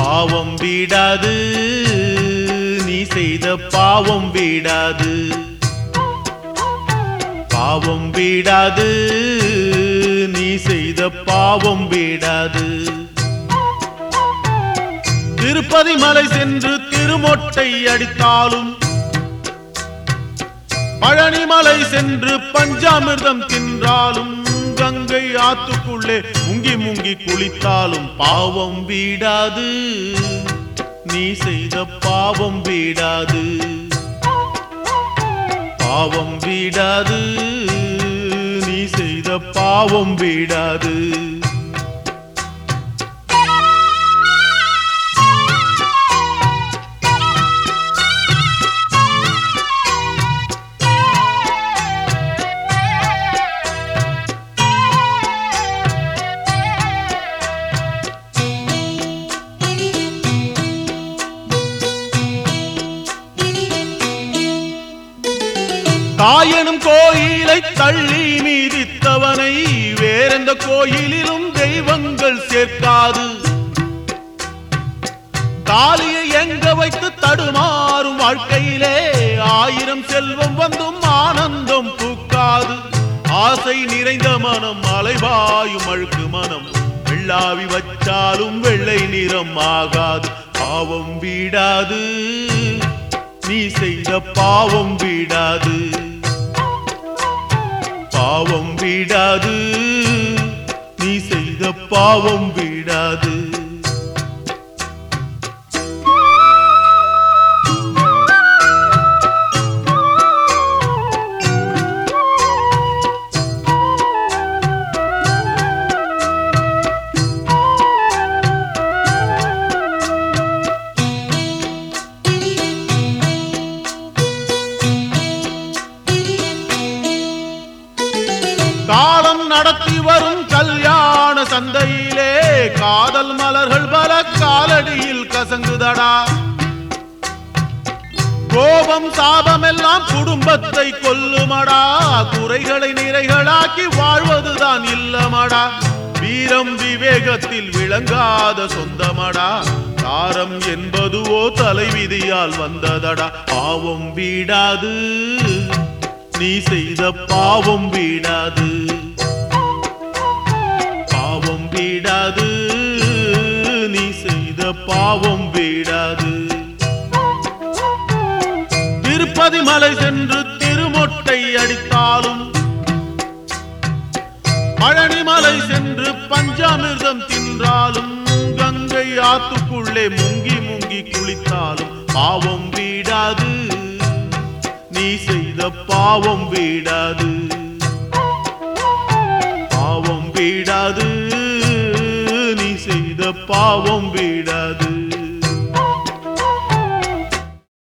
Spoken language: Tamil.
பாவம் வீடாது நீ செய்த பாவம் வீடாது பாவம் வீடாது நீ செய்த பாவம் வீடாது திருப்பதி மலை சென்று திருமொட்டை அடித்தாலும் பழனிமலை சென்று பஞ்சாமிர்தம் தின்றாலும் கங்கை ஆத்துக்குள்ளே முங்கி முங்கி குளித்தாலும் பாவம் வீடாது நீ செய்த பாவம் வீடாது பாவம் வீடாது நீ செய்த பாவம் வீடாது தாயனும் கோயிலை தள்ளி மீதித்தவனை வேறெந்த கோயிலிலும் தெய்வங்கள் சேர்க்காது தாலியை எங்க வைத்து தடுமாறும் வாழ்க்கையிலே ஆயிரம் செல்வம் வந்தும் ஆனந்தம் பூக்காது ஆசை நிறைந்த மனம் அலைவாயும் அழுக்கு மனம் வெள்ளாவி வச்சாலும் வெள்ளை நிறம் ஆகாது பாவம் வீடாது நீ செய்த பாவம் வீடாது பாவம் வீடாது நீ செய்த பாவம் வீடாது காலம் நடத்தி வரும் கல்யாண சந்தையிலே காதல் மலர்கள் பல காலடியில் கசங்குதடா கோபம் சாபம் எல்லாம் குடும்பத்தை கொல்லுமடா குறைகளை நிறைகளாக்கி வாழ்வதுதான் இல்லமடா வீரம் விவேகத்தில் விளங்காத சொந்தமடா தாரம் என்பதுவோ தலைவிதியால் வந்ததடா பாவம் வீடாது நீ செய்த பாவம் வீடாது பாவம் வீடாது நீ செய்த பாவம் வீடாது திருப்பதி மலை சென்று திருமொட்டை அடித்தாலும் பழனிமலை சென்று பஞ்சாமிர்தம் தின்றாலும் கங்கை ஆத்துக்குள்ளே முங்கி முங்கி குளித்தாலும் பாவம் வீடாது நீ செய்த பாவம் வீடாது பாவம் வீடாது நீ செய்த பாவம் வீடாது